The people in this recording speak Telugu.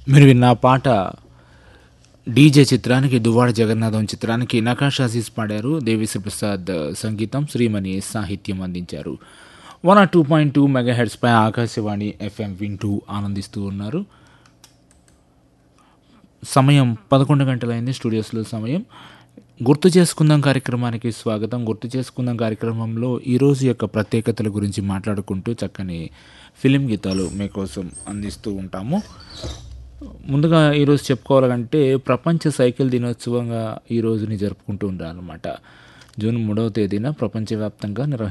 మీరు విన్న ఆ పాట డీజే చిత్రానికి దువ్వాడ జగన్నాథం చిత్రానికి నకాష్ ఆజీజ్ పాడారు దేవిశ్రీ ప్రసాద్ సంగీతం శ్రీమణి సాహిత్యం అందించారు one R two point two mega హెడ్స్పై ఆకాశవాణి ఎఫ్ఎం వింటూ ఆనందిస్తూ ఉన్నారు సమయం పదకొండు గంటలైంది స్టూడియోస్లో సమయం గుర్తు చేసుకుందాం కార్యక్రమానికి స్వాగతం గుర్తు చేసుకుందాం కార్యక్రమంలో ఈరోజు యొక్క ప్రత్యేకతల గురించి మాట్లాడుకుంటూ చక్కని ఫిలిం గీతాలు మీకోసం అందిస్తూ ఉంటాము ముందుగా ఈరోజు చెప్పుకోవాలంటే ప్రపంచ సైకిల్ దినోత్సవంగా ఈ రోజుని జరుపుకుంటూ ఉంటారనమాట జూన్ మూడవ తేదీన ప్రపంచవ్యాప్తంగా నిర్వహించారు